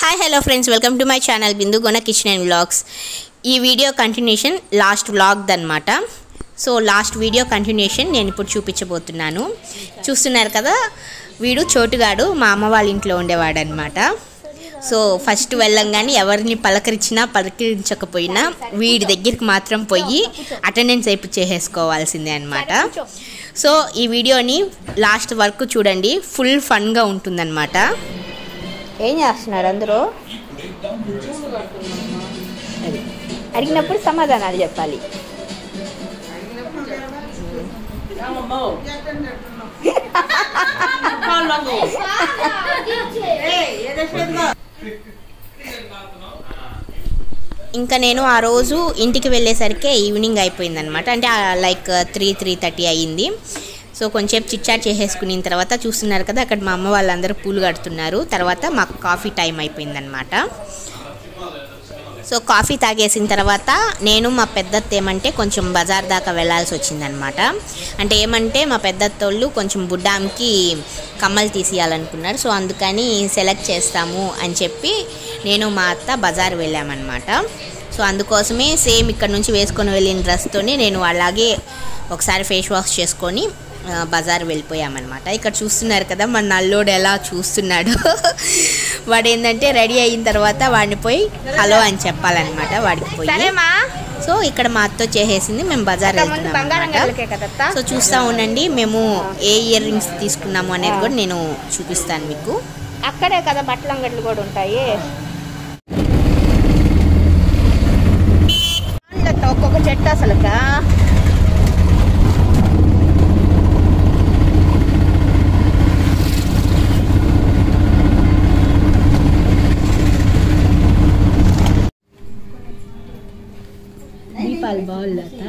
Hi hello friends welcome to my channel Bindu Gona kitchen and vlogs ఈ video continuation last vlog అనమాట so last video continuation నేను ఇప్పుడు చూపించబోతున్నాను చూస్తున్నారు కదా వీడు చోటుగాడు మా అమ్మ వాళ్ళ ఇంట్లో ఉండేవాడు అనమాట సో ఫస్ట్ వెళ్ళంగానే ఎవరిని పలకరించినా పలకరించకపోయినా వీడి దగ్గరికి మాత్రం పోయి అటెండెన్స్ అయిపు చేసేసుకోవాల్సిందే అనమాట సో ఈ వీడియోని లాస్ట్ వరకు చూడండి ఫుల్ ఫన్గా ఉంటుందన్నమాట ఏం చేస్తున్నారు అందరూ అది. అడిగినప్పుడు సమాధానాలు చెప్పాలి ఇంకా నేను ఆ రోజు ఇంటికి వెళ్ళేసరికి ఈవినింగ్ అయిపోయిందనమాట అంటే లైక్ త్రీ త్రీ థర్టీ అయ్యింది సో కొంచెం చిట్చాట్ చేసేసుకున్న తర్వాత చూస్తున్నారు కదా అక్కడ మా అమ్మ వాళ్ళందరూ పూలు కడుతున్నారు తర్వాత మాకు కాఫీ టైం అయిపోయిందనమాట సో కాఫీ తాగేసిన తర్వాత నేను మా పెద్దత్త ఏమంటే కొంచెం బజార్ దాకా వెళ్ళాల్సి వచ్చిందనమాట అంటే ఏమంటే మా పెద్దత్తోళ్ళు కొంచెం బుడ్డాంకి కమ్మలు తీసేయాలనుకున్నారు సో అందుకని సెలెక్ట్ చేస్తాము అని చెప్పి నేను మా అత్త బజార్ వెళ్ళామన్నమాట సో అందుకోసమే సేమ్ ఇక్కడ నుంచి వేసుకొని వెళ్ళిన డ్రెస్తోనే నేను అలాగే ఒకసారి ఫేస్ వాష్ చేసుకొని ఆ, బజార్ వెళ్ళిపోయామన్నమాట ఇక్కడ చూస్తున్నారు కదా మన నల్లోడు ఎలా చూస్తున్నాడు వాడు ఏంటంటే రెడీ అయిన తర్వాత వాడిని పోయి హలో అని చెప్పాలన్నమాట వాడికి పోయి సో ఇక్కడ మా అత్త చేసేసింది మేము బజార్ వెళ్తున్నాం అన్నమాట. సో చూస్తూ ఉండండి మేము ఏ ఇయర్ రింగ్స్ తీసుకున్నాము అనేది కూడా నేను చూపిస్తాను మీకు అక్కడే కదా బట్టల అంగట్లు కూడా ఉంటాయి ఒక్కొక్క చెట్టు అసలుగా దీపాలు బాగులత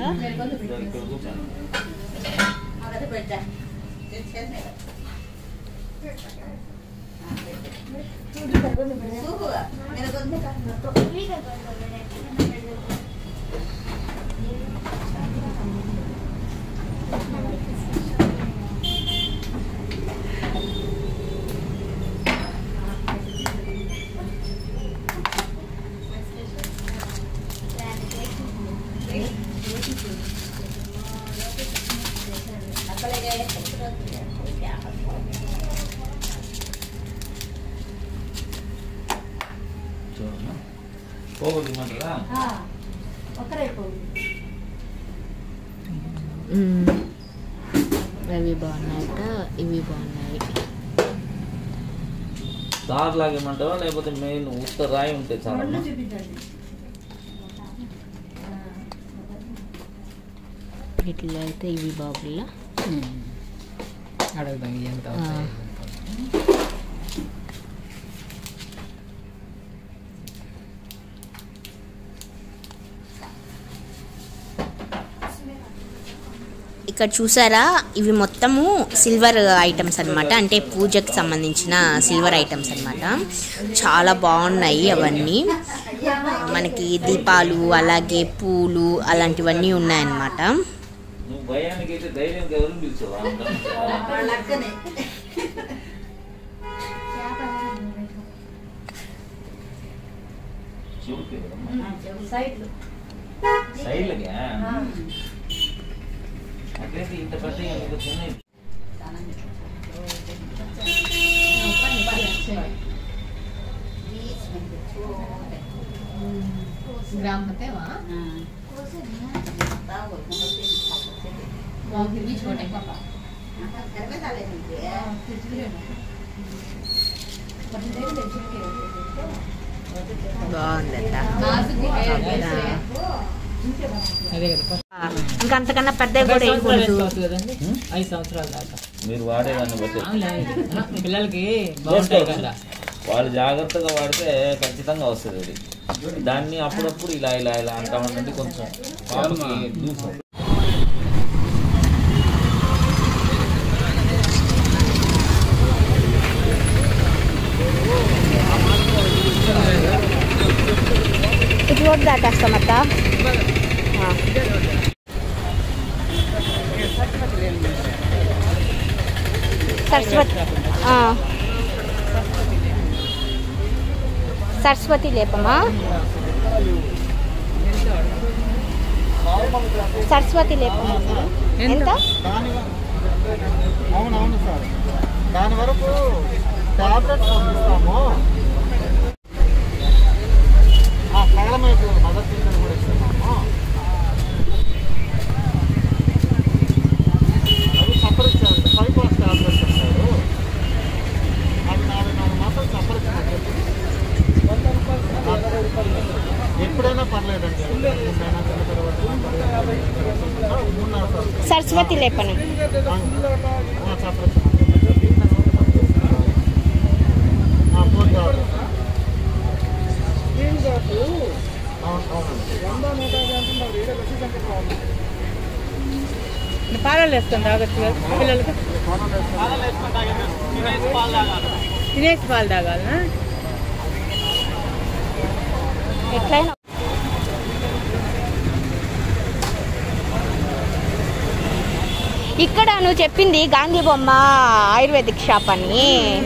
పోగొట్టుమంటారా అవి బాగున్నాయట ఇవి బాగున్నాయి దారి లాగేమంటావా లేకపోతే మెయిన్ ఉత్త రాయి ఉంటే చాలా ఇట్లా అయితే ఇవి బాగుల్లా అడుగుదాం ఎంత ఆ. ఇక్కడ చూసారా ఇవి మొత్తము సిల్వర్ ఐటమ్స్ అన్నమాట అంటే పూజకి సంబంధించిన సిల్వర్ ఐటమ్స్ అన్నమాట చాలా బాగున్నాయి అవన్నీ మనకి దీపాలు అలాగే పూలు అలాంటివన్నీ ఉన్నాయన్నమాట నువ్వు భయానికి అయితే ధైర్యానికి ఎవరు పిలిచావా చెవుకి సైడ్లకా అట్లయితే ఇంత పెద్ద ఇంత చిన్న ग्राम होते वहाँ वहाँ फिर भी छोटे पापा బాగుందట नाजुक भी है అవునా? అదే కదా ఇంకా అంతకన్నా పెద్దవి కూడా వేయకూడదు కదండి ఐదు సంవత్సరాలు దాకా మీరు వాడేదాన్ని బట్టి అవునులే. పిల్లలకి బాగుంటాయి కదా వాళ్ళు జాగ్రత్తగా వాడితే ఖచ్చితంగా వస్తుంది అది దాన్ని అప్పుడప్పుడు ఇలా ఇలా ఇలా అంటా ఉండండి కొంచెం పాపకి దూసం ఇది కూడా దాటేస్తామత్త సరస్వతి ఆ. సరస్వతి లేపమా సరస్వతి లేపమా ఎంత దాని అవునవును సార్ దాని వరకు టాబ్లెట్స్ పంపిస్తాము ఆ కాలమైపు మదర్ పింఛన్ కూడా ఇస్తున్నాము అవి సపరేట్ చేయాలి ఫైవ్ పాస్ టాబ్లెట్స్ ఇస్తారు అవి నాలుగు నాలుగు మాత్రం సపరేట్ ఎప్పుడైనా పర్లేదండి ఎప్పుడైనా చిన్న తర్వాత మూడున్నర సార్ సరస్వతి లేపనం పాలలు వేసుకొని తాగొచ్చు కదా పిల్లలకి తినేసి పాలు తాగాలనా ఎట్లయినా ఇక్కడ నువ్వు చెప్పింది గాంధీ బొమ్మ ఆయుర్వేదిక్ షాప్ అని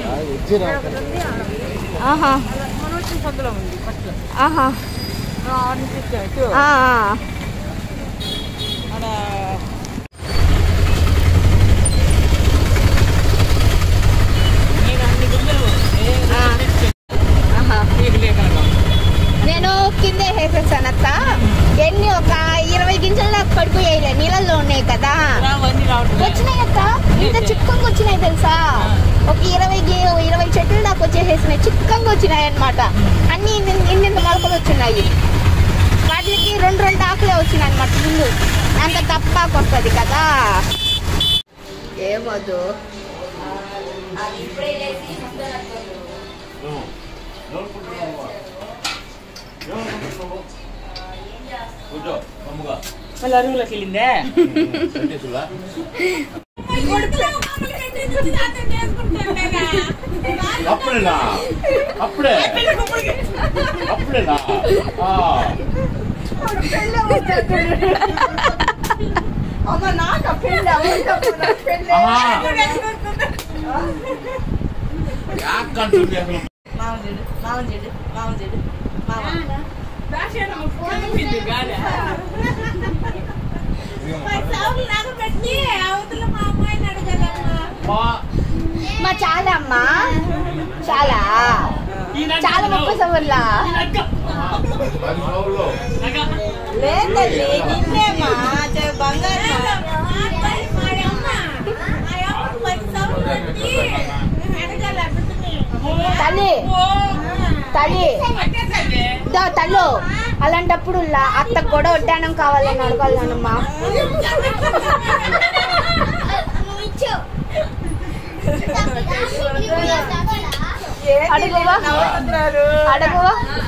ఆహా పొద్దులో ఉంది ఫస్ట్ ఆహా ఆరు నుంచి ఇచ్చాడు ఆ, ఆ. ఆడ నేను అన్ని గుళ్ళు ఏ ఆ. ఆహా. నీకు లేకుండా నేను కిందే వేసేసాను అత్త ఎన్ని ఒక ఇరవై గింజలు నాకు పడిపోయాయిలే నీళ్ళల్లో ఉన్నాయి కదా అవన్నీ రావట్లేదు వచ్చినాయి అత్త ఇంత చిక్కంగా వచ్చినాయి తెలుసా ఒక ఇరవై గి- ఇరవై చెట్లు నాకు వచ్చేసేసినాయి చిక్కంగా వచ్చినాయి అనమాట అన్ని ఇన్ని ఇన్ని మొలకలు వచ్చినాయి వాటికి రెండు రెండు ఆకులే వచ్చినాయి అనమాట ముందు అంత తప్పాకు వస్తుంది కదా ఏమదు కూర్చో మమ్ముగా మళ్ళీ అరుగులోకి వెళ్ళిందే పెట్టేసులా అప్పుడేనా అప్పుడే అప్పుడేనా ఆ. ఆహా. యాకంటుంది అసలు మా మా చాలా అమ్మా చాలా చాలా ముప్పై సవర్లా పది రోజులు లేదండి నిన్నేమా బంగారు తల్లి తల్లి దా తల్లు అలాంటప్పుడు లా- అత్తకు కూడా వడ్డానం కావాలని అడగాలనమ్మా అడుగువా అడుగువా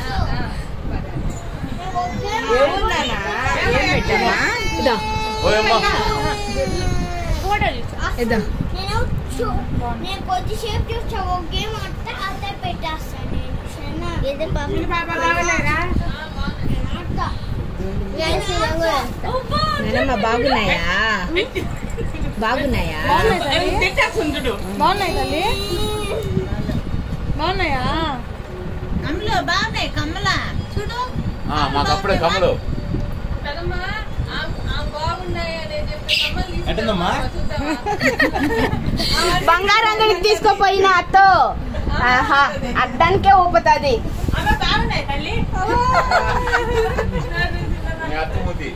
ఇదా ఓయమ్మా ఇదా నేను చూ- నేను కొద్దిసేపు చూస్తా ఒక గేమ్ ఆడితే అదే పెట్టేస్తాను నేను సరేనా? ఏదో పాప ఆడతా. నేను ఇలా కూడా ఆడతా. నానమ్మ బాగున్నాయా బాగున్నాయా బాగున్నాయి తల్లి బాగున్నాయా ఆ, మాకు అప్పుడే కమలు ఎట్టందమ్మా బంగారం అంగడికి తీసుకోపోయిన అత్తో ఆహా అద్దానికే ఊపుతుంది మీ అత్తమూతి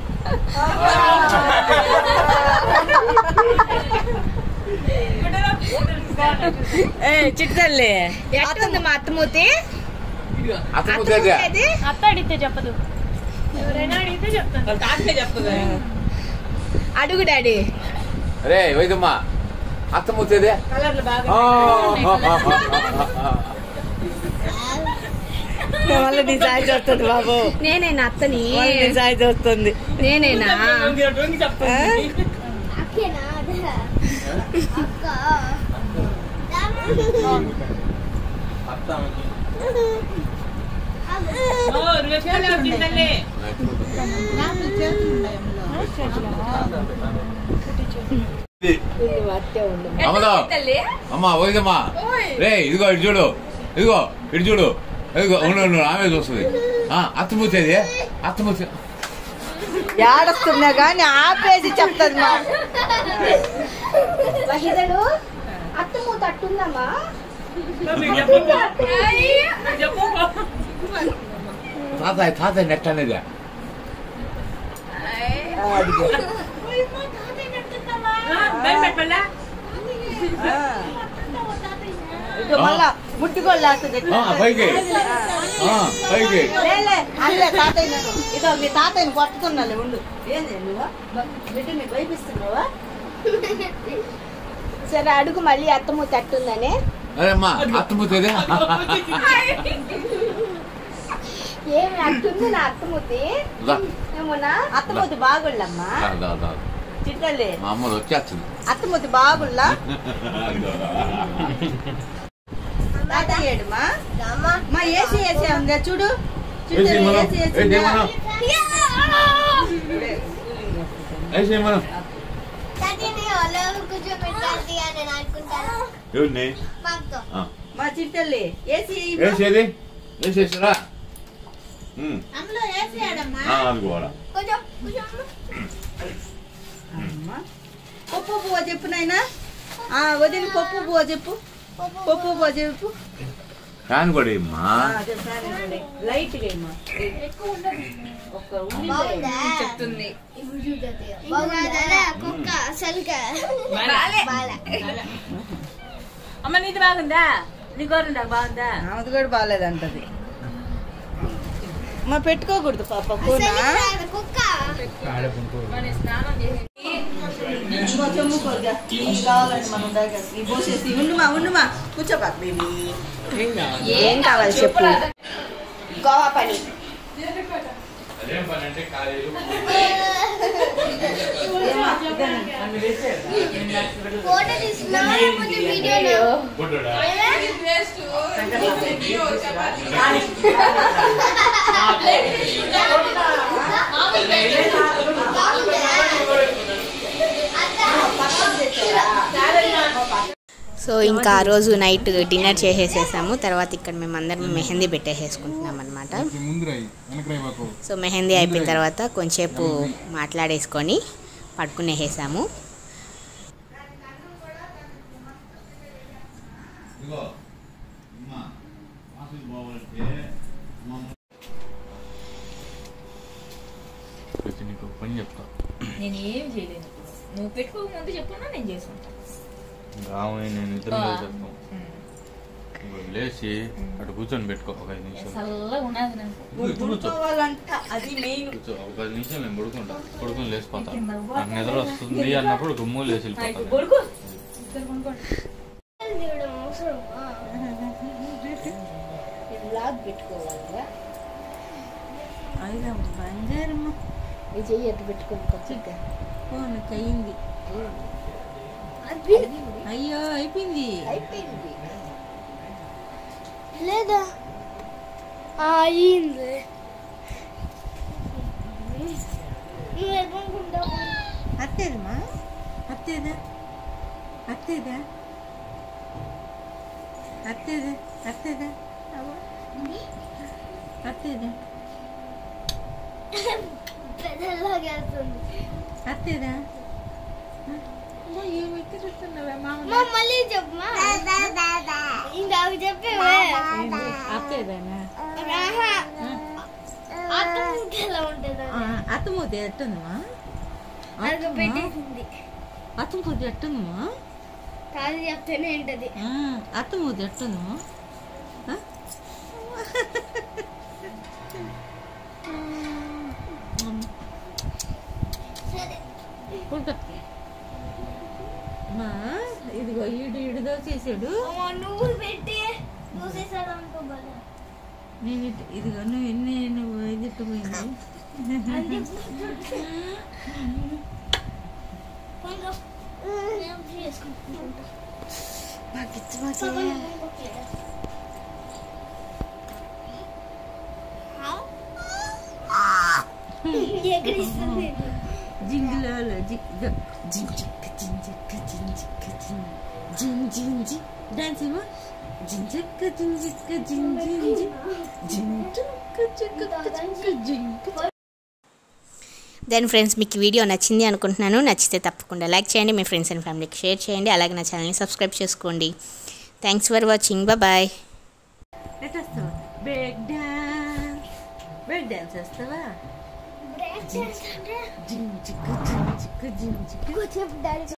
ఏ చిట్టల్లి ఎట్లుంది మా అత్తమూతి అత్తమూతి అదే అత్తమూతి అత్త అడిగితే చెప్పదు ఎవరైనా అడిగితే చెప్తాను వాళ్ళ తాతకే చెప్తుంది అడుగు డాడీ రే వైదమ్మా అత్తమూతి అదే కలర్లు బాగా మళ్ళీ నీ సాయి వస్తుంది బాబు నేనేనా అత్తని మళ్ళీ నీ సాయి వస్తుంది నేనేనా చెప్తుంది అక్కేనా అదే అక్క అమ్మదో అమ్మా పోయిదమ్మా రే ఇదిగో ఇటు చూడు ఇదిగో ఇటు చూడు ఇదిగో ఉండు ఉండు ఆమె చూస్తుంది అత్తమూతేది అత్తమూతే ఏడుస్తున్నా కానీ ఆపేసి చెప్తుంది మా మహిళలు అత్తము తట్టుందమ్మా తాతయ్య తాతయ్య నెట్ అనేది ఇక మళ్ళా ముట్టుకోలేస్తుంది ఆ, పైకి ఆ, పైకి లేలే అల్లే తాతయ్య నేను ఇదో మీ తాతయ్యని కొట్టుకున్నాలే ఉండు ఏంది నువ్వు బిడ్డని భయపిస్తున్నావా సరే అడుగు మళ్ళీ అత్తము తట్టుందని అరే అమ్మా అత్తమూతేది ఏమి అట్టుంది నా అత్తముతి దా, ఏమోనా అత్తమూతి బాగుళ్ళమ్మా దా, దా, దా. చిట్టలే మా అమ్మలు వచ్చేస్తుంది అత్తమూతి బాగుళ్ళా తాతయ్య ఏడుమా మా ఏసీ ఏసీ ఉందా చూడు ఏసీ చిట్టలే మనం ఏసీ ఏసీ ఏంటి ఉందా? మనం వేసి మనం తాతయ్యని ఒళ్ళో కూర్చోబెట్టాలి అని నేను అనుకుంటాను ఎవరిని మాతో ఆ, మా చిట్టల్లి ఏసీ వేసేది వేసేసారా ఉమ్. అందులో వేసేయడమ్మా ఆ, అది కూడా కొంచెం కొంచెం అమ్మా. పప్పు పువ్వ చెప్పు నాయనా ఆ, వదిన పప్పు పువ్వ చెప్పు పప్పు పువ్వ చెప్పు ఫ్యాన్ కూడా ఇమ్మా ఆ, చెప్పాను చూడండి. లైట్ గా ఇమ్మా. ఒక్క ఉల్లిపాయ బాగుందా చెప్తుంది ఇప్పుడు చూడదు బాగుందా కుక్క అసలుగా బాలే అమ్మ నీది బాగుందా నీ గోరుండా బాగుందా ఆమెది కూడా బాగాలేదంటది మా పెట్టుకోకూడదు పాప కూన అసలు కుక్క ఇంకో చెమ్ము కొద్దిగా ఇది కావాలంటే మనం దగ్గర ఈ పోసేసి ఉండుమా ఉండుమా కూర్చోపాక బేబీ ఏం కావాలి చెప్పు గోవా పని అదేం పని అంటే ఖాళీలు ఫోటో తీసుకున్నా లేకపోతే వీడియోలో గుడ్డుడా సో ఇంకా ఆ రోజు నైట్ డిన్నర్ చేసేసేసాము తర్వాత ఇక్కడ మేము అందరం మెహందీ పెట్టేసేసుకుంటున్నాం అనమాట సో మెహందీ అయిపోయిన తర్వాత కొంచెంసేపు మాట్లాడేసుకొని పడుకునేసేసాము ఇదిగో అమ్మా ఆఫీస్ పోవాలంటే నీకు పని చెప్తా నేను ఏం చేయలేను ఇప్పుడు నువ్వు పెట్టుకోక ముందు చెప్పున్నా నేను చేసుకుంటా రామయ్య నేను ఇద్దరు చేస్తాం లేచి అటు కూర్చొని పెట్టుకో ఒక ఐదు నిమిషాలు చల్లగా ఉన్నది నాకు పడుకోవాలంట అది మెయిన్ కూర్చో ఒక పది నిమిషాలు నేను పడుకుంటా పడుకొని లేచిపోతా నాకు నిద్ర వస్తుంది అన్నప్పుడు గుమ్ము లేచి వెళ్ళిపోతాను కొడుకు ఇద్దరు కొనుక్కోండి తీయడం అవసరమా లాగ్ పెట్టుకోవాలిగా అయినా బంగారమ్మ ఇది చెయ్యి అటు పెట్టుకొని కొద్దిగా ఫోన్కి అయింది అది అయ్యో అయిపోయింది అయిపోయింది లేదా అయింది నువ్వు ఏమనుకుంటావు అత్తేదమ్మా అత్తేదా అత్తేదా అత్తేదా అత్తేదా అత్తేదా పెద్దలాగా వెళ్తుంది అత్తేదా ఏమి తిరుగుతున్నావా మా మామ మళ్ళీ చెప్పమా ఇందాక చెప్పేవే అత్తేదానా రాహా. అత్త ముక్క ఎలా ఉంటుంది అత్తమూతి ఎట్టుందమ్మా అది పెట్టేసింది అత్తమూతి ఎట్టుందమ్మా తాత చెప్తేనే ఉంటది అత్తమూతి ఎట్టుందమ్మా సరే కూర్చో మా ఇదిగో ఈడు ఈడు దోసేసాడు అమ్మ నువ్వు పెట్టి చూసేసాడు అనుకో బాగా నేను ఇటు- ఇదిగో నువ్వు ఎన్ని నువ్వు ఇది ఇట్టుపోయింది కొంచెం నేను చేసుకుంటా ఎక్కడిస్తుంది జింగిలాల జిగ్ జింగ్ చిక్క జింగ్ చిక్క జింగ్ చిక్క జింగ్ జింగ్ జింగ్ జింగ్ డాన్స్ ఏమో జింగ్ చిక్క జింగ్ చిక్క జింగ్ జింగ్ జింగ్ జింగ్ చిక్క చిక్క చిక్క జింగ్ దెన్ ఫ్రెండ్స్ మీకు ఈ వీడియో నచ్చింది అనుకుంటున్నాను నచ్చితే తప్పకుండా లైక్ చేయండి మీ ఫ్రెండ్స్ అండ్ ఫ్యామిలీకి షేర్ చేయండి అలాగే నా ఛానల్ని సబ్స్క్రైబ్ చేసుకోండి థ్యాంక్స్ ఫర్ వాచింగ్ బాయ్ ఎట్టేస్తావా బ్రేక్ డాన్స్ బ్రేక్ డాన్స్ వేస్తావా బ్రేక్ చేస్తుంటే జింగ్ చిక్క జింగ్ చిక్క జింగ్ చిక్క కొంచెం డాడీ